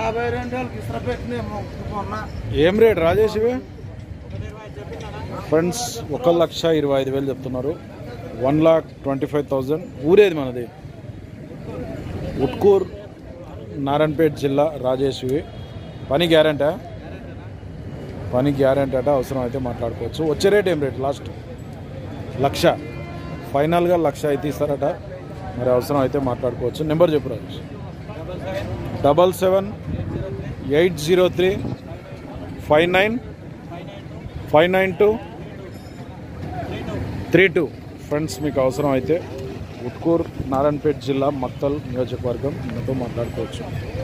యాభై రెండు వేలకి ఇసుర పెట్టిన మొన్న ఏం రేట్ రాజేష్ ఇవి ఫ్రెండ్స్ ఒక లక్ష ఇరవై ఐదు వేలు చెప్తున్నారు one lakh twenty five thousand ఊరేది మనది ఉట్కూర్ నారాయణపేట జిల్లా రాజేష్ ఇవి పని గ్యారంటా పని గ్యారంటీ అట అవసరం అయితే మాట్లాడుకోవచ్చు వచ్చే రేట్ ఏం రేట్ లాస్ట్ లక్ష ఫైనల్గా లక్ష అయితే ఇస్తారట మరి అవసరం అయితే మాట్లాడుకోవచ్చు నెంబర్ చెప్పు Rajesh double seven eight zero three five nine five nine two three two friends మీకు అవసరం అయితే ఉట్కూర్ నారాయణపేట జిల్లా మక్తల్ నియోజకవర్గం మీతో మాట్లాడుకోవచ్చు